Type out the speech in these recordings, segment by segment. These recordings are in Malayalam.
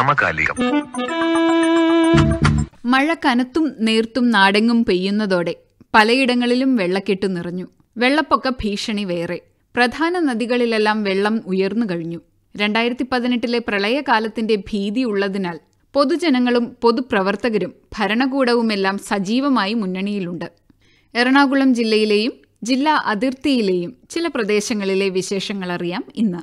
സമകാലികം മഴ കനത്തും നേർത്തും നാടെങ്ങും പെയ്യുന്നതോടെ പലയിടങ്ങളിലും വെള്ളക്കെട്ട് നിറഞ്ഞു വെള്ളപ്പൊക്ക ഭീഷണി വേറെ പ്രധാന നദികളിലെല്ലാം വെള്ളം ഉയർന്നു കഴിഞ്ഞു രണ്ടായിരത്തി പതിനെട്ടിലെ പ്രളയകാലത്തിന്റെ ഭീതി ഉള്ളതിനാൽ പൊതുജനങ്ങളും പൊതുപ്രവർത്തകരും ഭരണകൂടവുമെല്ലാം സജീവമായി മുന്നണിയിലുണ്ട് എറണാകുളം ജില്ലയിലെയും ജില്ലാ അതിർത്തിയിലെയും ചില പ്രദേശങ്ങളിലെ വിശേഷങ്ങൾ അറിയാം ഇന്ന്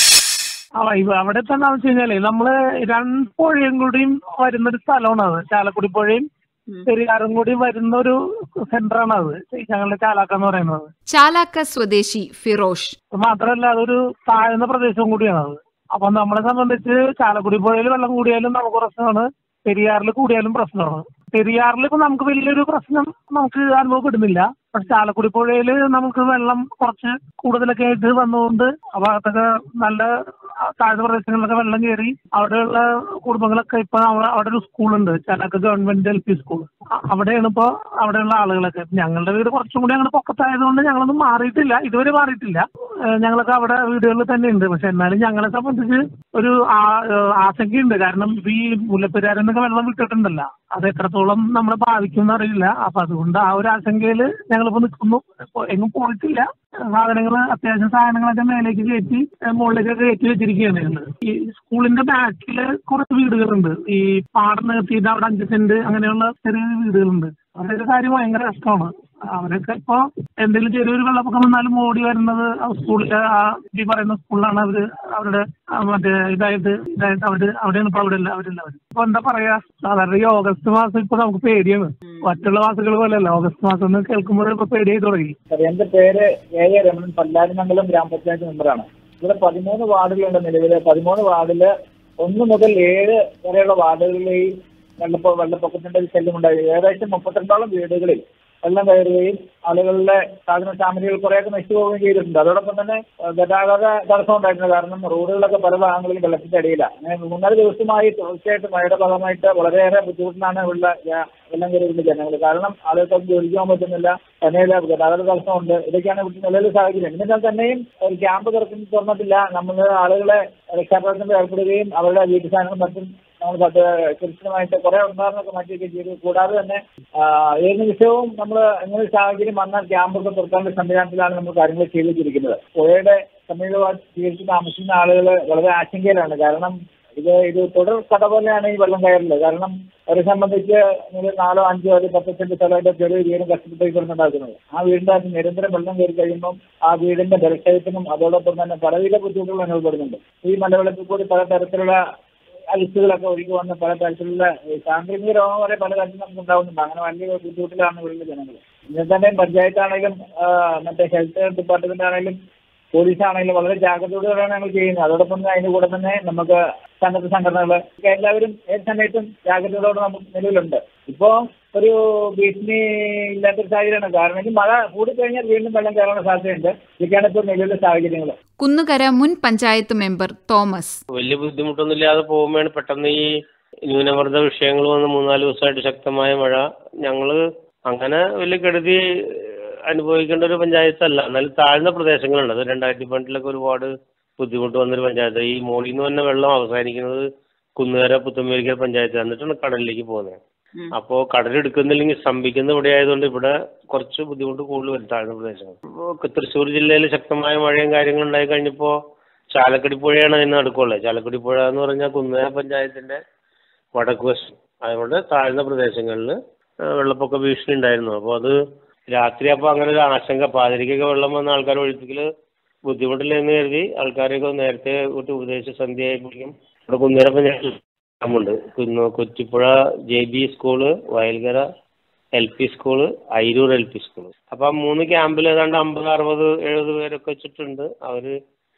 ആ ഇവ അവിടെ തന്നെ വെച്ച് കഴിഞ്ഞാലേ നമ്മള് രണ്ട് പുഴയും കൂടിയും വരുന്ന ഒരു സ്ഥലമാണ് അത് ചാലക്കുടി പുഴയും പെരിയാറും കൂടി വരുന്ന ഒരു സെന്ററാണ് അത് ഞങ്ങളുടെ ചാലാക്ക എന്ന് പറയുന്നത് ചാലാക്ക സ്വദേശി ഫിറോഷ് അത് മാത്രമല്ല അതൊരു താഴ്ന്ന പ്രദേശവും കൂടിയാണ് അത് അപ്പൊ നമ്മളെ സംബന്ധിച്ച് ചാലക്കുടി പുഴയിൽ വെള്ളം കൂടിയാലും നമുക്ക് പ്രശ്നമാണ് പെരിയാറിൽ കൂടിയാലും പ്രശ്നമാണ് പെരിയാറിൽ ഇപ്പൊ നമുക്ക് വലിയൊരു പ്രശ്നം നമുക്ക് അനുഭവപ്പെടുന്നില്ല പക്ഷെ ചാലക്കുടി പുഴയിൽ നമുക്ക് വെള്ളം കുറച്ച് കൂടുതലൊക്കെ ആയിട്ട് വന്നുകൊണ്ട് ആ ഭാഗത്തൊക്കെ നല്ല താഴ്ന്ന പ്രദേശങ്ങളിലൊക്കെ വെള്ളം കയറി അവിടെയുള്ള കുടുംബങ്ങളൊക്കെ ഇപ്പൊ അവിടെ അവിടെ ഒരു സ്കൂളുണ്ട് Chalakka government L P school അവിടെയാണ് ഇപ്പൊ അവിടെയുള്ള ആളുകളൊക്കെ ഞങ്ങളുടെ വീട് കുറച്ചും കൂടി അങ്ങനെ പൊക്കത്തായതുകൊണ്ട് ഞങ്ങളൊന്നും മാറിയിട്ടില്ല ഇതുവരെ മാറിയിട്ടില്ല ഏഹ് ഞങ്ങളൊക്കെ അവിടെ വീടുകളിൽ തന്നെ ഉണ്ട് പക്ഷെ എന്നാലും ഞങ്ങളെ സംബന്ധിച്ച് ഒരു ആ- ഏഹ് ആശങ്കയുണ്ട് കാരണം ഇപ്പൊ ഈ മുല്ലപ്പെരിയാറിൽ നിന്നൊക്കെ വെള്ളം വിട്ടിട്ടുണ്ടല്ലോ അത് എത്രത്തോളം നമ്മളെ ബാധിക്കും അറിയില്ല അപ്പൊ അതുകൊണ്ട് ആ ഒരു ആശങ്കയിൽ ഞങ്ങളിപ്പോ നിൽക്കുന്നു ഇപ്പൊ എങ്ങും പോയിട്ടില്ല സാധനങ്ങൾ അത്യാവശ്യം സാധനങ്ങളൊക്കെ മേലേക്ക് കയറ്റി ഏഹ് മുകളിലേക്കൊക്കെ കയറ്റി വെച്ചിരിക്കുകയാണ് ഞങ്ങൾ ഈ സ്കൂളിന്റെ ബാക്കിൽ കുറച്ച് വീടുകളുണ്ട് ഈ പാടം നിർത്തിയിട്ട് അവിടെ അഞ്ച് സെന്റ് അങ്ങനെയുള്ള ചെറിയ വീടുകളുണ്ട് അവരുടെ കാര്യം ഭയങ്കര കഷ്ടമാണ് അവരൊക്കെ ഇപ്പൊ എന്തെങ്കിലും ചെറിയൊരു വെള്ളപ്പൊക്കം വന്നാലും ഓടി വരുന്നത് ആ സ്കൂളിലെ ആ ഈ പറയുന്ന സ്കൂളിലാണ് അവര് അവരുടെ ആ മറ്റേ ഇതായിട്ട് ഇതായിട്ട് അവര് അവിടെയാണ് ഇപ്പൊ അവിടെ അവരെല്ലാവരും ഇപ്പൊ എന്താ പറയാ സാധാരണ ഈ ഓഗസ്റ്റ് മാസം ഇപ്പൊ നമുക്ക് പേടിയാണ് മറ്റുള്ള മാസങ്ങൾ പോലെയല്ല ഓഗസ്റ്റ് മാസം എന്ന് കേൾക്കുമ്പോൾ ഇപ്പൊ പേടിയായി തുടങ്ങി സാർ എന്റെ പേര് എ എ രമണൻ പല്ലാരിമംഗലം ഗ്രാമപഞ്ചായത്ത് മെമ്പറാണ് ഇവിടെ പതിമൂന്ന് വാർഡുകളുണ്ട് നിലവില് പതിമൂന്ന് വാർഡില് ഒന്ന് മുതൽ ഏഴ് വരെയുള്ള വാർഡുകളിൽ വെള്ളപ്പൊ വെള്ളപ്പൊക്കത്തിന്റെ ഒരു ശല്യമുണ്ടായി ഏകദേശം മുപ്പത്തിരണ്ടോളം വീടുകളിൽ വെള്ളം കയറുകയും ആളുകളുടെ സാധന സാമഗ്രികൾ കുറേയൊക്കെ നശിച്ചു പോവുകയും ചെയ്തിട്ടുണ്ട് അതോടൊപ്പം തന്നെ ഏഹ്, ഗതാഗത തടസ്സം ഉണ്ടായിരുന്നു കാരണം റോഡുകളൊക്കെ പല ഭാഗങ്ങളിലും വെള്ളത്തിന്റെ അടിയിലാണ് അങ്ങനെ മൂന്നാല് ദിവസമായി തീർച്ചയായിട്ടും മഴയുടെ ഭാഗമായിട്ട് വളരെയേറെ ബുദ്ധിമുട്ടിലാണ് ഉള്ള ജ- വെള്ളം കയറിയുള്ള ജനങ്ങൾ കാരണം ആളുകൾക്ക് ജോലിക്ക് പോകാൻ പറ്റുന്നില്ല തന്നെയല്ല ഗതാഗത തടസ്സമുണ്ട് ഇതൊക്കെയാണ് ഇവിടുത്തെ നിലവിലെ സാഹചര്യം എന്നിരുന്നാൽ തന്നെയും ഒരു ക്യാമ്പ് തുറക്കുന്ന തുറന്നിട്ടില്ല നമ്മൾ ആളുകളെ രക്ഷാപ്രവർത്തനത്തിൽ ഏർപ്പെടുകയും അവരുടെ വീട്ടു സാധനങ്ങളും മറ്റും നമ്മൾ പത്ത് കൃത്യമായിട്ട് കുറെ ഉണ്ടായിരുന്നൊക്കെ മാറ്റിയൊക്കെ ചെയ്തു കൂടാതെ തന്നെ ആ, ഏത് നിമിഷവും നമ്മൾ അങ്ങനെ ഒരു സാഹചര്യം വന്നാൽ ക്യാമ്പൊക്കെ തുറക്കാനുള്ള സംവിധാനത്തിലാണ് നമ്മൾ കാര്യങ്ങൾ ചെയ്തു വെച്ചിരിക്കുന്നത് പുഴയുടെ സമീപ സ്വീകരിച്ച് താമസിക്കുന്ന ആളുകൾ വളരെ ആശങ്കയിലാണ് കാരണം ഇത് ഇത് തുടർ കഥ പോലെയാണ് ഈ വെള്ളം കയറുന്നത് കാരണം അവരെ സംബന്ധിച്ച് നിങ്ങൾ നാലോ അഞ്ചോ അല്ലെങ്കിൽ പത്ത് സെന്റ് സ്ഥലമായിട്ട് ചെറിയ വീടും കഷ്ടപ്പെട്ട് കിടന്നുണ്ടാക്കുന്നത് ആ വീടിന്റെ അകത്ത് നിരന്തരം വെള്ളം കയറി കഴിയുമ്പോൾ ആ വീടിന്റെ ബലക്ഷയത്തിനും അതോടൊപ്പം തന്നെ പലവിധ ബുദ്ധിമുട്ടുകൾ അനുഭവപ്പെടുന്നുണ്ട് ഈ മലവെള്ളത്തിൽ കൂടി പല തരത്തിലുള്ള അരിച്ചുകളൊക്കെ ഒഴുകി വന്ന് പല തരത്തിലുള്ള ഈ സാംക്രമിക രോഗം വരെ പല തരത്തിലും നമുക്ക് ഉണ്ടാവുന്നുണ്ട് അങ്ങനെ വലിയ ബുദ്ധിമുട്ടിലാണ് ഇവിടുത്തെ ജനങ്ങൾ ഇന്നത്തെ തന്നെ പഞ്ചായത്താണെങ്കിലും ആ, മറ്റേ ഹെൽത്ത് ഡിപ്പാർട്ട്മെന്റ് ആണെങ്കിലും പോലീസ് ആണെങ്കിലും വളരെ ജാഗ്രതയോടെയാണ് ഞങ്ങൾ ചെയ്യുന്നത് അതോടൊപ്പം തന്നെ അതിന്റെ കൂടെ തന്നെ നമുക്ക് സന്നദ്ധ സംഘടനകൾ ഒക്കെ എല്ലാവരും ഏത് സമയത്തും ജാഗ്രതയോടെ നമുക്ക് നിലവിലുണ്ട് ഇപ്പോ ഒരു ഭീഷണി ഇല്ലാത്തൊരു സാഹചര്യമാണ് കാരണം ഇനി മഴ കൂടിക്കഴിഞ്ഞാൽ വീണ്ടും വെള്ളം കയറാനുള്ള സാധ്യതയുണ്ട് ഇതൊക്കെയാണ് ഇപ്പോൾ നിലവിലെ സാഹചര്യങ്ങൾ കുന്നുകര മുൻ പഞ്ചായത്ത് മെമ്പർ തോമസ് വലിയ ബുദ്ധിമുട്ടൊന്നുമില്ലാതെ പോകുമ്പോഴാണ് പെട്ടെന്ന് ഈ ന്യൂനമർദ്ദ വിഷയങ്ങൾ വന്ന് മൂന്നാല് ദിവസമായിട്ട് ശക്തമായ മഴ ഞങ്ങള് അങ്ങനെ വലിയ കെടുതി അനുഭവിക്കേണ്ട ഒരു പഞ്ചായത്തല്ല എന്നാലും താഴ്ന്ന പ്രദേശങ്ങളുണ്ട് അത് രണ്ടായിരത്തി പണ്ടിലൊക്കെ ഒരുപാട് ബുദ്ധിമുട്ട് വന്നൊരു പഞ്ചായത്ത് ഈ മോളിൽ നിന്ന് തന്നെ വെള്ളം അവസാനിക്കുന്നത് കുന്നുകര പുത്തമ്പേരിക്കൽ പഞ്ചായത്ത് എന്നിട്ടാണ് കടലിലേക്ക് പോകുന്നത് അപ്പോൾ കടലെടുക്കുന്നില്ലെങ്കിൽ സ്തംഭിക്കുന്ന ഇവിടെ ആയതുകൊണ്ട് ഇവിടെ കുറച്ച് ബുദ്ധിമുട്ട് കൂടുതൽ വരും താഴ്ന്ന പ്രദേശങ്ങൾ ഇപ്പോൾ തൃശ്ശൂർ ജില്ലയിൽ ശക്തമായ മഴയും കാര്യങ്ങളും ഉണ്ടായി കഴിഞ്ഞപ്പോൾ ചാലക്കുടി പുഴയാണ് അതിന് നടുക്കുള്ളത് ചാലക്കുടി പുഴ എന്ന് പറഞ്ഞാൽ കുന്നുകര പഞ്ചായത്തിന്റെ വടക്ക് വശം അതുകൊണ്ട് താഴ്ന്ന പ്രദേശങ്ങളിൽ വെള്ളപ്പൊക്ക ഭീഷണി ഉണ്ടായിരുന്നു അപ്പോൾ അത് രാത്രി അപ്പോൾ അങ്ങനെ ഒരു ആശങ്ക പാതിരിക്കൊക്കെ വെള്ളം വന്ന ആൾക്കാർ ഒഴിപ്പിക്കൽ ബുദ്ധിമുട്ടില്ല എന്ന് കരുതി ആൾക്കാരെയൊക്കെ നേരത്തെ വിട്ട് ഉപദേശിച്ച സന്ധ്യയായപ്പോഴേക്കും ഇവിടെ കുന്നുകര പഞ്ചായത്തിൽ ഉണ്ട് കുന്നു Kochippuzha J B school Vayalkkara L P school Ayiroor L P school അപ്പോൾ ആ മൂന്ന് ക്യാമ്പിൽ ഏതാണ്ട് അമ്പത് അറുപത് എഴുപത് പേരൊക്കെ വെച്ചിട്ടുണ്ട് അവർ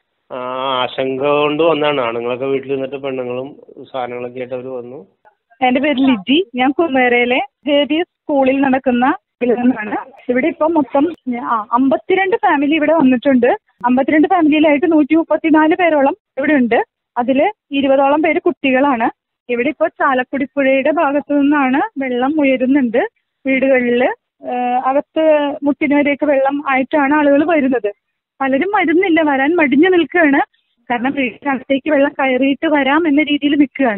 ആ ആശങ്ക കൊണ്ട് വന്നാണ് ആണുങ്ങളൊക്കെ വീട്ടിൽ നിന്നിട്ട് പെണ്ണുങ്ങളും സാധനങ്ങളൊക്കെ ആയിട്ട് അവർ വന്നു എന്റെ പേര് ലിജി ഞാൻ കുന്നേരയിലെ ഹേബിയസ് സ്കൂളിൽ നടക്കുന്ന ഇതിൽ നിന്നാണ് ഇവിടെ ഇപ്പൊ മൊത്തം ആ അമ്പത്തിരണ്ട് ഫാമിലി ഇവിടെ വന്നിട്ടുണ്ട് അമ്പത്തിരണ്ട് ഫാമിലിയിലായിട്ട് നൂറ്റി മുപ്പത്തിനാല് പേരോളം ഇവിടെ ഉണ്ട് അതിൽ ഇരുപതോളം പേര് കുട്ടികളാണ് ഇവിടെ ഇപ്പോൾ ചാലക്കുടി പുഴയുടെ ഭാഗത്തു നിന്നാണ് വെള്ളം ഉയരുന്നുണ്ട് വീടുകളിൽ അകത്ത് മുട്ടിന് വരെയൊക്കെ വെള്ളം ആയിട്ടാണ് ആളുകൾ വരുന്നത് പലരും വരുന്നില്ല വരാൻ മടിഞ്ഞു നിൽക്കുകയാണ് കാരണം വീടിനകത്തേക്ക് വെള്ളം കയറിയിട്ട് വരാം എന്ന രീതിയിൽ നിൽക്കുകയാണ്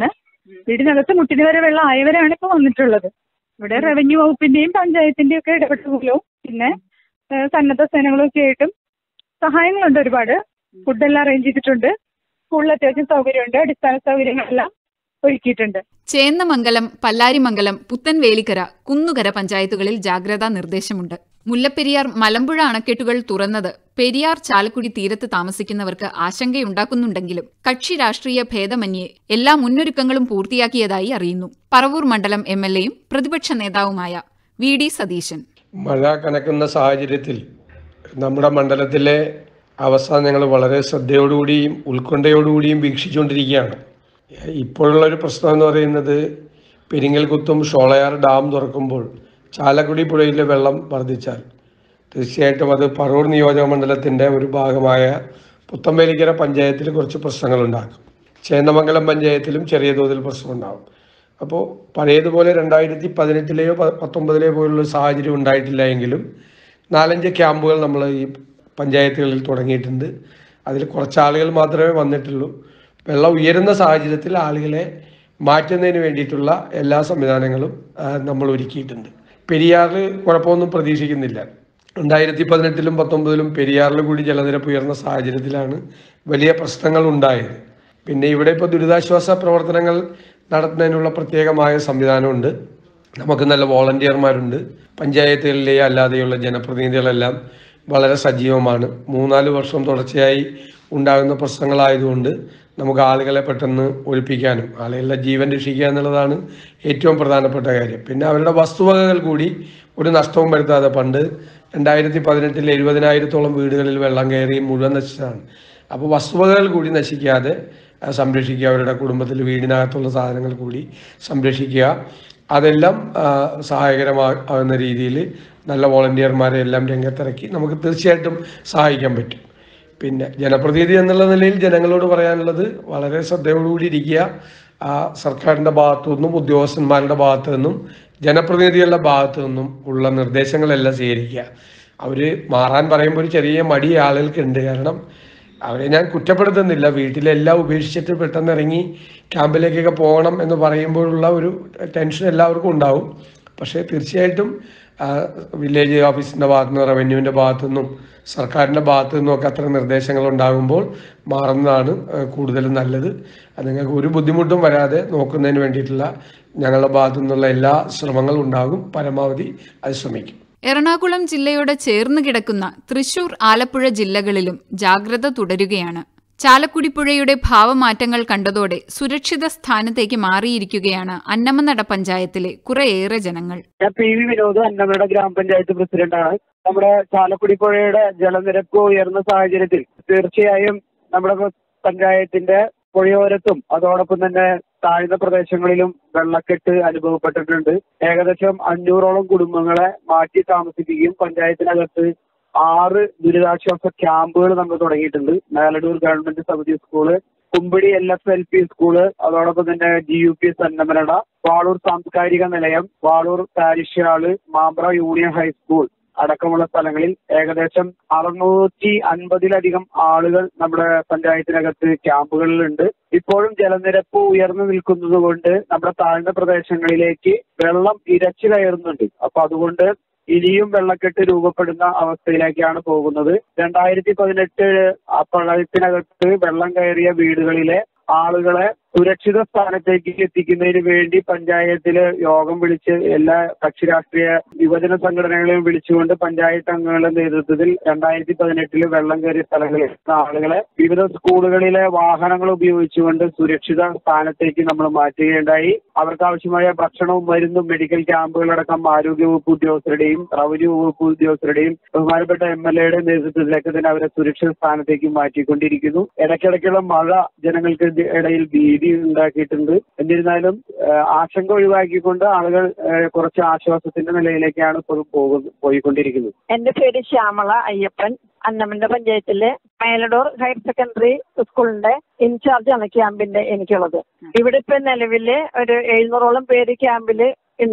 വീടിനകത്ത് മുട്ടിന് വരെ വെള്ളം ആയവരാണ് ഇപ്പൊ വന്നിട്ടുള്ളത് ഇവിടെ റവന്യൂ വകുപ്പിന്റെയും പഞ്ചായത്തിന്റെയും ഒക്കെ ഇടപെടലുകളും പിന്നെ ഏഹ് സന്നദ്ധ സേനകളും ഒക്കെ ആയിട്ടും സഹായങ്ങളുണ്ട് ഒരുപാട് ഫുഡെല്ലാം അറേഞ്ച് ചെയ്തിട്ടുണ്ട് സ്കൂളിൽ അത്യാവശ്യം സൗകര്യമുണ്ട് അടിസ്ഥാന സൗകര്യങ്ങളെല്ലാം ഒരുക്കിയിട്ടുണ്ട് ചേന്നമംഗലം പല്ലാരിമംഗലം പുത്തൻവേലിക്കര കുന്നുകര പഞ്ചായത്തുകളിൽ ജാഗ്രതാ നിർദ്ദേശമുണ്ട് മുല്ലപ്പെരിയാർ മലമ്പുഴ അണക്കെട്ടുകൾ തുറന്നത് പെരിയാർ ചാലക്കുടി തീരത്ത് താമസിക്കുന്നവർക്ക് ആശങ്കയുണ്ടാക്കുന്നുണ്ടെങ്കിലും കക്ഷി രാഷ്ട്രീയ ഭേദമന്യേ എല്ലാ മുന്നൊരുക്കങ്ങളും പൂർത്തിയാക്കിയതായി അറിയുന്നു പറവൂർ മണ്ഡലം എം എൽ എയും പ്രതിപക്ഷ നേതാവുമായ വി ഡി സതീശൻ മഴ കനക്കുന്ന സാഹചര്യത്തിൽ നമ്മുടെ മണ്ഡലത്തിലെ അവസ്ഥ ഞങ്ങൾ വളരെ ശ്രദ്ധയോടുകൂടിയും ഉത്കണ്ഠയോടുകൂടിയും വീക്ഷിച്ചുകൊണ്ടിരിക്കുകയാണ് ഇപ്പോഴുള്ള ഒരു പ്രശ്നം എന്ന് പറയുന്നത് പെരിങ്ങൽകുത്തും ഷോളയാർ ഡാം തുറക്കുമ്പോൾ ചാലക്കുടി പുഴയിലെ വെള്ളം വർദ്ധിച്ചാൽ തീർച്ചയായിട്ടും അത് പറവൂർ നിയോജക മണ്ഡലത്തിൻ്റെ ഒരു ഭാഗമായ പുത്തമ്പേലിക്കര പഞ്ചായത്തിൽ കുറച്ച് പ്രശ്നങ്ങളുണ്ടാക്കും ചേന്നമംഗലം പഞ്ചായത്തിലും ചെറിയ തോതിൽ പ്രശ്നമുണ്ടാകും അപ്പോൾ പഴയതുപോലെ രണ്ടായിരത്തി പതിനെട്ടിലെയോ പ- പത്തൊമ്പതിലെയോ പോലുള്ള സാഹചര്യം ഉണ്ടായിട്ടില്ല എങ്കിലും നാലഞ്ച് ക്യാമ്പുകൾ നമ്മൾ ഈ പഞ്ചായത്തുകളിൽ തുടങ്ങിയിട്ടുണ്ട് അതിൽ കുറച്ച് ആളുകൾ മാത്രമേ വന്നിട്ടുള്ളൂ വെള്ളം ഉയരുന്ന സാഹചര്യത്തിൽ ആളുകളെ മാറ്റുന്നതിന് വേണ്ടിയിട്ടുള്ള എല്ലാ സംവിധാനങ്ങളും ആ, നമ്മൾ ഒരുക്കിയിട്ടുണ്ട് പെരിയാറിൽ കുഴപ്പമൊന്നും പ്രതീക്ഷിക്കുന്നില്ല രണ്ടായിരത്തി പതിനെട്ടിലും പത്തൊമ്പതിലും പെരിയാറിൽ കൂടി ജലനിരപ്പ് ഉയർന്ന സാഹചര്യത്തിലാണ് വലിയ പ്രശ്നങ്ങൾ ഉണ്ടായത് പിന്നെ ഇവിടെ ഇപ്പോൾ ദുരിതാശ്വാസ പ്രവർത്തനങ്ങൾ നടത്തുന്നതിനുള്ള പ്രത്യേകമായ സംവിധാനമുണ്ട് നമുക്ക് നല്ല വോളണ്ടിയർമാരുണ്ട് പഞ്ചായത്തുകളിലെ അല്ലാതെയുള്ള ജനപ്രതിനിധികളെല്ലാം വളരെ സജീവമാണ് മൂന്നാല് വർഷം തുടർച്ചയായി ഉണ്ടാകുന്ന പ്രശ്നങ്ങളായതുകൊണ്ട് നമുക്ക് ആളുകളെ പെട്ടെന്ന് ഒഴിപ്പിക്കാനും ആളുകളുടെ ജീവൻ രക്ഷിക്കുക എന്നുള്ളതാണ് ഏറ്റവും പ്രധാനപ്പെട്ട കാര്യം പിന്നെ അവരുടെ വസ്തുവകകൾ കൂടി ഒരു നഷ്ടവും വരുത്താതെ പണ്ട് രണ്ടായിരത്തി പതിനെട്ടിൽ എഴുപതിനായിരത്തോളം വീടുകളിൽ വെള്ളം കയറി മുഴുവൻ നശിച്ചതാണ് അപ്പോൾ വസ്തുവകകൾ കൂടി നശിക്കാതെ ആ, സംരക്ഷിക്കുക അവരുടെ കുടുംബത്തിൽ വീടിനകത്തുള്ള സാധനങ്ങൾ കൂടി സംരക്ഷിക്കുക അതെല്ലാം ആ, സഹായകരമാകുന്ന രീതിയിൽ നല്ല വോളണ്ടിയർമാരെ എല്ലാം രംഗത്തിറക്കി നമുക്ക് തീർച്ചയായിട്ടും സഹായിക്കാൻ പറ്റും പിന്നെ ജനപ്രതിനിധി എന്നുള്ള നിലയിൽ ജനങ്ങളോട് പറയാനുള്ളത് വളരെ ശ്രദ്ധയോടുകൂടി ഇരിക്കുക ആ സർക്കാരിൻ്റെ ഭാഗത്തു നിന്നും ഉദ്യോഗസ്ഥന്മാരുടെ ഭാഗത്തു നിന്നും ജനപ്രതിനിധികളുടെ ഭാഗത്തു നിന്നും ഉള്ള നിർദ്ദേശങ്ങളെല്ലാം സ്വീകരിക്കുക അവർ മാറാൻ പറയുമ്പോൾ ഒരു ചെറിയ മടി ആളുകൾക്കുണ്ട് കാരണം അവരെ ഞാൻ കുറ്റപ്പെടുത്തുന്നില്ല വീട്ടിലെല്ലാം ഉപേക്ഷിച്ചിട്ട് പെട്ടെന്ന് ഇറങ്ങി ക്യാമ്പിലേക്കൊക്കെ പോകണം എന്ന് പറയുമ്പോഴുള്ള ഒരു ടെൻഷൻ എല്ലാവർക്കും ഉണ്ടാവും പക്ഷേ തീർച്ചയായിട്ടും ആ, വില്ലേജ് ഓഫീസിൻ്റെ ഭാഗത്തു നിന്നും റവന്യൂവിൻ്റെ ഭാഗത്തു നിന്നും സർക്കാരിൻ്റെ ഭാഗത്തു നിന്നും ഒക്കെ അത്തരം നിർദ്ദേശങ്ങൾ ഉണ്ടാകുമ്പോൾ മാറുന്നതാണ് ആ, കൂടുതലും നല്ലത് അത് നിങ്ങൾക്ക് ഒരു ബുദ്ധിമുട്ടും വരാതെ നോക്കുന്നതിന് വേണ്ടിയിട്ടുള്ള ഞങ്ങളുടെ ഭാഗത്തു നിന്നുള്ള എല്ലാ ശ്രമങ്ങളും ഉണ്ടാകും പരമാവധി അത് ശ്രമിക്കും എറണാകുളം ജില്ലയോട് ചേർന്ന് കിടക്കുന്ന തൃശൂർ ആലപ്പുഴ ജില്ലകളിലും ജാഗ്രത തുടരുകയാണ് ചാലക്കുടി പുഴയുടെ ഭാവമാറ്റങ്ങൾ കണ്ടതോടെ സുരക്ഷിത സ്ഥാനത്തേക്ക് മാറിയിരിക്കുകയാണ് അന്നമനട പഞ്ചായത്തിലെ കുറേയേറെ ജനങ്ങൾ ഞാൻ പി വി വിനോദ് അന്നമയുടെ ഗ്രാമപഞ്ചായത്ത് പ്രസിഡന്റാണ് നമ്മുടെ ചാലക്കുടി പുഴയുടെ ജലനിരപ്പ് ഉയർന്ന സാഹചര്യത്തിൽ തീർച്ചയായും നമ്മുടെ പ- പഞ്ചായത്തിന്റെ പുഴയോരത്തും അതോടൊപ്പം തന്നെ താഴ്ന്ന പ്രദേശങ്ങളിലും വെള്ളക്കെട്ട് അനുഭവപ്പെട്ടിട്ടുണ്ട് ഏകദേശം അഞ്ഞൂറോളം കുടുംബങ്ങളെ മാറ്റി താമസിപ്പിക്കുകയും പഞ്ചായത്തിനകത്ത് ആറ് ദുരിതാശ്വാസ ക്യാമ്പുകൾ നമ്മൾ തുടങ്ങിയിട്ടുണ്ട് മേലടൂർ ഗവൺമെന്റ് സമിതി school Kumbidi L F L P school അതോടൊപ്പം തന്നെ G U P S Annamanada Valoor സാംസ്കാരിക നിലയം Valoor parish hall Mambra union high school അടക്കമുള്ള സ്ഥലങ്ങളിൽ ഏകദേശം അറുന്നൂറ്റി അൻപതിലധികം ആളുകൾ നമ്മുടെ പഞ്ചായത്തിനകത്ത് ക്യാമ്പുകളിലുണ്ട് ഇപ്പോഴും ജലനിരപ്പ് ഉയർന്നു നിൽക്കുന്നത് കൊണ്ട് നമ്മുടെ താഴ്ന്ന പ്രദേശങ്ങളിലേക്ക് വെള്ളം ഇരച്ചു കയറുന്നുണ്ട് അപ്പൊ അതുകൊണ്ട് ഇനിയും വെള്ളക്കെട്ട് രൂപപ്പെടുന്ന അവസ്ഥയിലേക്കാണ് പോകുന്നത് രണ്ടായിരത്തി പതിനെട്ട് പ്രളയത്തിനകത്ത് വെള്ളം കയറിയ വീടുകളിലെ ആളുകളെ സുരക്ഷിത സ്ഥാനത്തേക്ക് എത്തിക്കുന്നതിന് വേണ്ടി പഞ്ചായത്തില് യോഗം വിളിച്ച് എല്ലാ കക്ഷി രാഷ്ട്രീയ യുവജന സംഘടനകളെയും വിളിച്ചുകൊണ്ട് പഞ്ചായത്ത് അംഗങ്ങളുടെ നേതൃത്വത്തിൽ രണ്ടായിരത്തി പതിനെട്ടില് വെള്ളം കയറിയ സ്ഥലങ്ങളിൽ ഇരുന്ന ആളുകളെ വിവിധ സ്കൂളുകളിലെ വാഹനങ്ങൾ ഉപയോഗിച്ചുകൊണ്ട് സുരക്ഷിത സ്ഥാനത്തേക്ക് നമ്മൾ മാറ്റുകയുണ്ടായി അവർക്ക് ആവശ്യമായ ഭക്ഷണവും മരുന്നും മെഡിക്കൽ ക്യാമ്പുകളടക്കം ആരോഗ്യവകുപ്പ് ഉദ്യോഗസ്ഥരുടെയും റവന്യൂ വകുപ്പ് ഉദ്യോഗസ്ഥരുടെയും ബഹുമാനപ്പെട്ട എം എൽ എയുടെ നേതൃത്വത്തിലൊക്കെ തന്നെ അവരെ സുരക്ഷിത സ്ഥാനത്തേക്ക് മാറ്റിക്കൊണ്ടിരിക്കുന്നു ഇടയ്ക്കിടയ്ക്കുള്ള മഴ ജനങ്ങൾക്ക് ഇത് ഇടയിൽ ഭീതി ഉണ്ടാക്കിയിട്ടുണ്ട് എന്നിരുന്നാലും ഏഹ്, ആശങ്ക ഒഴിവാക്കിക്കൊണ്ട് ആളുകൾ ഏഹ്, കുറച്ച് ആശ്വാസത്തിന്റെ നിലയിലേക്കാണ് ഇപ്പോൾ പോകുന്നത് പോയിക്കൊണ്ടിരിക്കുന്നത് എന്റെ പേര് ശ്യാമള അയ്യപ്പൻ അന്നമന്റെ പഞ്ചായത്തിലെ മേലടൂർ ഹയർ സെക്കൻഡറി സ്കൂളിന്റെ ഇൻചാർജ് ആണ് ക്യാമ്പിന്റെ എനിക്കുള്ളത് ഇവിടെ ഇപ്പൊ നിലവില് ഒരു എഴുന്നൂറോളം പേര് ക്യാമ്പില് ഉണ്ട്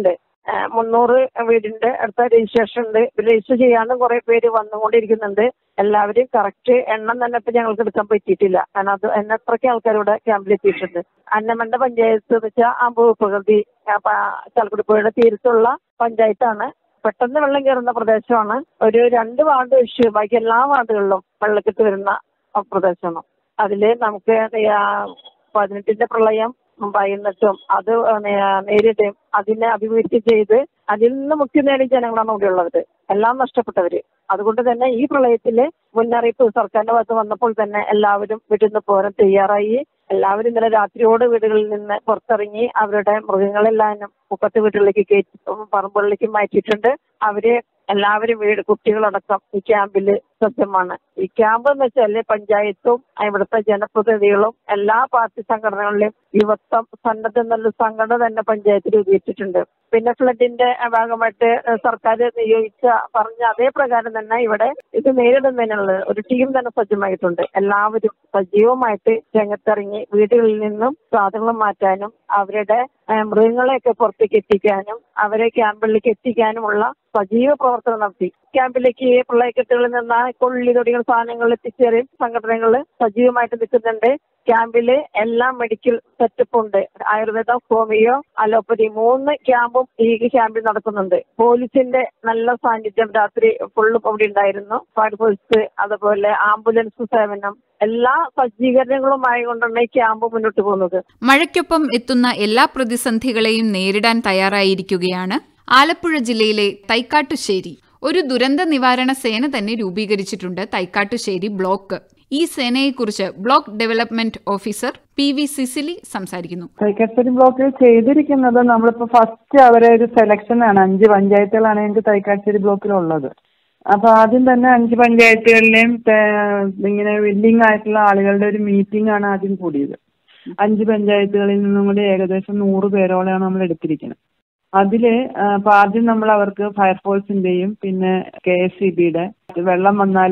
ആ, മുന്നൂറ് വീടിന്റെ അടുത്ത രജിസ്ട്രേഷൻ ഉണ്ട് രജിസ്റ്റർ ചെയ്യാണ്ട് കുറെ പേര് വന്നുകൊണ്ടിരിക്കുന്നുണ്ട് എല്ലാവരും കറക്റ്റ് എണ്ണം തന്നെ ഇപ്പൊ ഞങ്ങൾക്ക് എടുക്കാൻ പറ്റിയിട്ടില്ല കാരണം അത് എന്നെ അത്രയ്ക്ക് ആൾക്കാർ ഇവിടെ ക്യാമ്പിൽ എത്തിയിട്ടുണ്ട് അന്നമണ്ട പഞ്ചായത്ത് എന്ന് വെച്ചാൽ അമ്പത് പ്രകൃതി ചലക്കുടിപ്പുഴയുടെ തീരത്തുള്ള പഞ്ചായത്താണ് പെട്ടെന്ന് വെള്ളം കയറുന്ന പ്രദേശമാണ് ഒരു രണ്ട് വാർഡ് ഒഴിച്ച് ബാക്കി എല്ലാ വാർഡുകളിലും വെള്ളക്കെട്ട് വരുന്ന പ്രദേശമാണ് അതില് നമുക്ക് ആ പതിനെട്ടിന്റെ പ്രളയം ഭയന്നിട്ടും അത് നേ- നേരിട്ടും അതിനെ അഭിമുഖീകരിച്ച് ചെയ്ത് അതിൽ നിന്ന് മുക്തി നേടിയ ജനങ്ങളാണ് ഇവിടെ ഉള്ളത് എല്ലാം നഷ്ടപ്പെട്ടവര് അതുകൊണ്ട് തന്നെ ഈ പ്രളയത്തില് മുന്നറിയിപ്പ് സർക്കാരിന്റെ ഭാഗത്ത് വന്നപ്പോൾ തന്നെ എല്ലാവരും വീട്ടിൽ നിന്ന് പോരാൻ തയ്യാറായി എല്ലാവരും ഇന്നലെ രാത്രിയോട് വീടുകളിൽ നിന്ന് പുറത്തിറങ്ങി അവരുടെ മൃഗങ്ങളെല്ലാം മുപ്പത്ത് വീടുകളിലേക്ക് കയറ്റി പറമ്പുകളിലേക്ക് മാറ്റിയിട്ടുണ്ട് അവര് എല്ലാവരും വീട് കുട്ടികളടക്കം ഈ ക്യാമ്പിൽ സത്യമാണ് ഈ ക്യാമ്പ് എന്ന് വെച്ചാല് പഞ്ചായത്തും ഇവിടുത്തെ ജനപ്രതിനിധികളും എല്ലാ പാർട്ടി സംഘടനകളിലെയും യുവത്വം സന്നദ്ധ എന്നൊരു സംഘടന തന്നെ പഞ്ചായത്തിൽ രൂപീകരിച്ചിട്ടുണ്ട് പിന്നെ ഫ്ലഡിന്റെ ഭാഗമായിട്ട് സർക്കാർ നിയോഗിച്ച പറഞ്ഞ അതേ പ്രകാരം തന്നെ ഇവിടെ ഇത് നേരിടുന്നതിനുള്ള ഒരു ടീം തന്നെ സജ്ജമായിട്ടുണ്ട് എല്ലാവരും സജീവമായിട്ട് രംഗത്തിറങ്ങി വീടുകളിൽ നിന്നും സാധനങ്ങൾ മാറ്റാനും അവരുടെ ഏഹ്, മൃഗങ്ങളെയൊക്കെ പുറത്തേക്ക് എത്തിക്കാനും അവരെ ക്യാമ്പിലേക്ക് എത്തിക്കാനുമുള്ള സജീവ പ്രവർത്തനം നടത്തി ക്യാമ്പിലേക്ക് പ്രളയക്കെട്ടുകളിൽ നിന്ന് കൊള്ളി തുടങ്ങിയ സാധനങ്ങൾ എത്തിച്ചേറി സംഘടനകൾ സജീവമായിട്ട് നിൽക്കുന്നുണ്ട് ക്യാമ്പില് എല്ലാ മെഡിക്കൽ സെറ്റപ്പ് ഉണ്ട് ആയുർവേദം ഹോമിയോ അലോപ്പതി മൂന്ന് ക്യാമ്പും ഈ ക്യാമ്പിൽ നടക്കുന്നുണ്ട് പോലീസിന്റെ നല്ല സാന്നിധ്യം രാത്രി ഫുള്ളും അവിടെ ഉണ്ടായിരുന്നു ഫയർഫോഴ്സ് അതുപോലെ ആംബുലൻസ് സേവനം എല്ലാ സജ്ജീകരണങ്ങളുമായി കൊണ്ടാണ് ഈ ക്യാമ്പ് മുന്നോട്ട് പോകുന്നത് മഴയ്ക്കൊപ്പം എത്തുന്ന എല്ലാ പ്രതിസന്ധികളെയും നേരിടാൻ തയ്യാറായിരിക്കുകയാണ് ആലപ്പുഴ ജില്ലയിലെ തൈക്കാട്ടുശ്ശേരി ഒരു ദുരന്ത നിവാരണ സേന തന്നെ രൂപീകരിച്ചിട്ടുണ്ട് തൈക്കാട്ടുശ്ശേരി ബ്ലോക്ക് ഈ സേനയെക്കുറിച്ച് block development officer P V Cicily സംസാരിക്കുന്നു തൈക്കാട്ടുശ്ശേരി ബ്ലോക്കിൽ ചെയ്തിരിക്കുന്നത് നമ്മളിപ്പോ ഫസ്റ്റ് അവരെ ഒരു സെലക്ഷൻ ആണ് അഞ്ച് പഞ്ചായത്തുകളാണ് ഞങ്ങൾക്ക് തൈക്കാട്ടുശ്ശേരി ബ്ലോക്കിലുള്ളത് അപ്പൊ ആദ്യം തന്നെ അഞ്ച് പഞ്ചായത്തുകളിലെയും തേ- ഇങ്ങനെ വില്ലിംഗ് ആയിട്ടുള്ള ആളുകളുടെ ഒരു മീറ്റിംഗ് ആണ് ആദ്യം കൂടിയത് അഞ്ച് പഞ്ചായത്തുകളിൽ നിന്നും കൂടി ഏകദേശം നൂറ് പേരോളെയാണ് നമ്മൾ എടുത്തിരിക്കുന്നത് അതില് ആ, അപ്പൊ ആദ്യം നമ്മൾ അവർക്ക് ഫയർഫോഴ്സിന്റെയും പിന്നെ കെ എസ് സി ബിയുടെ വെള്ളം വന്നാൽ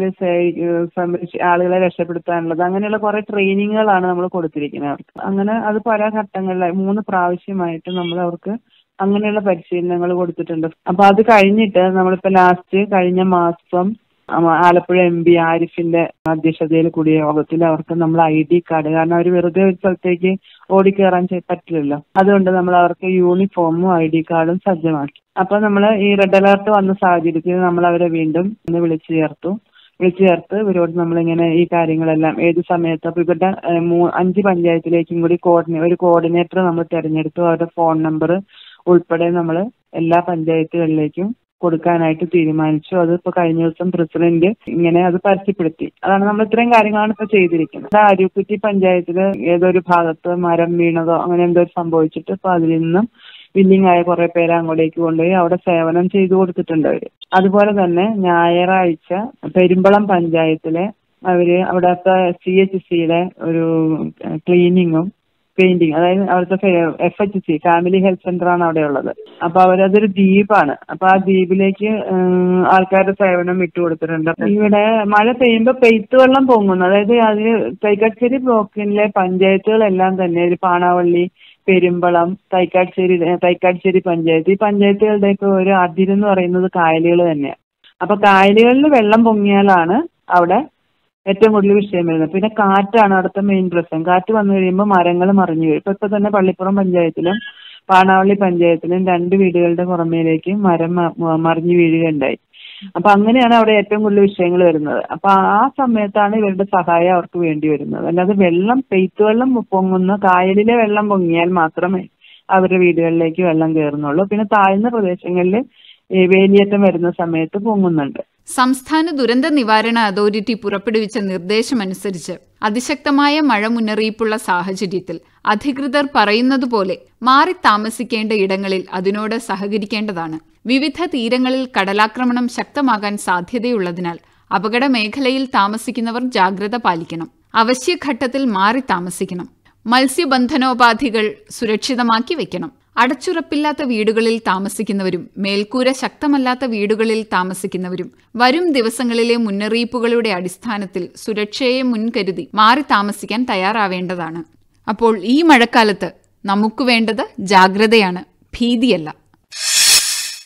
സംരക്ഷി ആളുകളെ രക്ഷപ്പെടുത്താനുള്ളത് അങ്ങനെയുള്ള കുറെ ട്രെയിനിങ്ങുകളാണ് നമ്മൾ കൊടുത്തിരിക്കുന്നത് അവർക്ക് അങ്ങനെ അത് പല ഘട്ടങ്ങളിലായി മൂന്ന് പ്രാവശ്യമായിട്ട് നമ്മൾ അവർക്ക് അങ്ങനെയുള്ള പരിശീലനങ്ങൾ കൊടുത്തിട്ടുണ്ട് അപ്പൊ അത് കഴിഞ്ഞിട്ട് നമ്മളിപ്പോ ലാസ്റ്റ് കഴിഞ്ഞ മാസം ആ- ആലപ്പുഴ എം പി ആരിഫിന്റെ അധ്യക്ഷതയിൽ കൂടിയ യോഗത്തിൽ അവർക്ക് നമ്മൾ ഐ ഡി കാർഡ് കാരണം അവർ വെറുതെ ഒരു സ്ഥലത്തേക്ക് ഓടിക്കയറാൻ ചെ- പറ്റില്ലല്ലോ അതുകൊണ്ട് നമ്മൾ അവർക്ക് യൂണിഫോമും ഐ ഡി കാർഡും സജ്ജമാക്കി അപ്പൊ നമ്മൾ ഈ റെഡ് അലർട്ട് വന്ന സാഹചര്യത്തിൽ നമ്മൾ അവരെ വീണ്ടും ഒന്ന് വിളിച്ചു ചേർത്തു വിളിച്ചു ചേർത്ത് ഇവരോട് നമ്മളിങ്ങനെ ഈ കാര്യങ്ങളെല്ലാം ഏത് സമയത്ത് അപ്പൊ ഇവരുടെ ഏഹ്, മൂ- അഞ്ച് പഞ്ചായത്തിലേക്കും കൂടി കോർഡിനേ ഒരു കോർഡിനേറ്റർ നമ്മൾ തിരഞ്ഞെടുത്തു അവരുടെ ഫോൺ നമ്പർ ഉൾപ്പെടെ നമ്മൾ എല്ലാ പഞ്ചായത്തുകളിലേക്കും കൊടുക്കാനായിട്ട് തീരുമാനിച്ചു അത് ഇപ്പൊ കഴിഞ്ഞ ദിവസം പ്രസിഡന്റ് ഇങ്ങനെ അത് പരസ്യപ്പെടുത്തി അതാണ് നമ്മൾ ഇത്രയും കാര്യങ്ങളാണ് ഇപ്പൊ ചെയ്തിരിക്കുന്നത് അരൂക്കുറ്റി പഞ്ചായത്തില് ഏതൊരു ഭാഗത്ത് മരം വീണതോ അങ്ങനെ എന്തോ സംഭവിച്ചിട്ട് ഇപ്പൊ അതിൽ നിന്നും വില്ലിംഗ് ആയ കുറെ പേരെ അങ്ങോട്ടേക്ക് കൊണ്ടുപോയി അവിടെ സേവനം ചെയ്തു കൊടുത്തിട്ടുണ്ട് അവര് അതുപോലെ തന്നെ ഞായറാഴ്ച പെരുമ്പളം പഞ്ചായത്തിലെ അവര് അവിടുത്തെ സി എച്ച് സിയുടെ ഒരു ക്ലീനിങ്ങും പെയിന്റിങ് അതായത് അവിടുത്തെ F H C family health centre ആണ് അവിടെ ഉള്ളത് അപ്പൊ അവരതൊരു ദ്വീപാണ് അപ്പൊ ആ ദ്വീപിലേക്ക് ഉം, ആൾക്കാരുടെ സേവനം വിട്ടുകൊടുത്തിട്ടുണ്ട് അപ്പൊ ഇവിടെ മഴ പെയ്യുമ്പോ പെയ്ത്ത് വെള്ളം പൊങ്ങുന്നു അതായത് അതിന് തൈക്കാട്ടുശ്ശേരി ബ്ലോക്കിലെ പഞ്ചായത്തുകളെല്ലാം തന്നെ ഒരു പാണാവള്ളി പെരുമ്പളം തൈക്കാട്ടുശ്ശേരി തൈക്കാട്ടുശ്ശേരി പഞ്ചായത്ത് ഈ പഞ്ചായത്തുകളുടെയൊക്കെ ഒരു അതിരെന്ന് പറയുന്നത് കായലുകൾ തന്നെയാണ് അപ്പൊ കായലുകളിൽ വെള്ളം പൊങ്ങിയാലാണ് അവിടെ ഏറ്റവും കൂടുതൽ വിഷയം വരുന്നത് പിന്നെ കാറ്റാണ് അവിടുത്തെ മെയിൻ പ്രശ്നം കാറ്റ് വന്നു കഴിയുമ്പോൾ മരങ്ങൾ മറിഞ്ഞു വീഴും ഇപ്പൊ ഇപ്പൊ തന്നെ പള്ളിപ്പുറം പഞ്ചായത്തിലും പാണാവള്ളി പഞ്ചായത്തിലും രണ്ട് വീടുകളുടെ പുറമേലേക്ക് മരം മ- മ- മറിഞ്ഞു വീഴുകയുണ്ടായി അപ്പൊ അങ്ങനെയാണ് അവിടെ ഏറ്റവും കൂടുതൽ വിഷയങ്ങൾ വരുന്നത് അപ്പൊ ആ സമയത്താണ് ഇവരുടെ സഹായം അവർക്ക് വേണ്ടി വരുന്നത് അല്ലാതെ വെള്ളം പെയ്ത്ത് വെള്ളം പൊങ്ങുന്ന കായലിലെ വെള്ളം പൊങ്ങിയാൽ മാത്രമേ അവരുടെ വീടുകളിലേക്ക് വെള്ളം കയറുന്നുള്ളൂ പിന്നെ താഴ്ന്ന പ്രദേശങ്ങളിൽ ഈ വേലിയേറ്റം വരുന്ന സമയത്ത് പൊങ്ങുന്നുണ്ട് സംസ്ഥാന ദുരന്ത നിവാരണ അതോറിറ്റി പുറപ്പെടുവിച്ച നിർദ്ദേശമനുസരിച്ച് അതിശക്തമായ മഴ മുന്നറിയിപ്പുള്ള സാഹചര്യത്തിൽ അധികൃതർ പറയുന്നതുപോലെ മാറി താമസിക്കേണ്ട ഇടങ്ങളിൽ അതിനോട് സഹകരിക്കേണ്ടതാണ് വിവിധ തീരങ്ങളിൽ കടലാക്രമണം ശക്തമാകാൻ സാധ്യതയുള്ളതിനാൽ അപകട മേഖലയിൽ താമസിക്കുന്നവർ ജാഗ്രത പാലിക്കണം അവശ്യഘട്ടത്തിൽ മാറി താമസിക്കണം മത്സ്യബന്ധനോപാധികൾ സുരക്ഷിതമാക്കി വെക്കണം അടച്ചുറപ്പില്ലാത്ത വീടുകളിൽ താമസിക്കുന്നവരും മേൽക്കൂര ശക്തമല്ലാത്ത വീടുകളിൽ താമസിക്കുന്നവരും വരും ദിവസങ്ങളിലെ മുന്നറിയിപ്പുകളുടെ അടിസ്ഥാനത്തിൽ സുരക്ഷയെ മുൻകരുതി മാറി താമസിക്കാൻ തയ്യാറാവേണ്ടതാണ് അപ്പോൾ ഈ മഴക്കാലത്ത് നമുക്ക് വേണ്ടത് ജാഗ്രതയാണ് ഭീതിയല്ല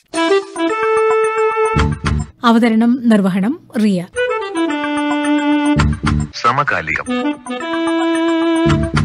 അവതരണം നിർവഹണം റിയ സമകാലികം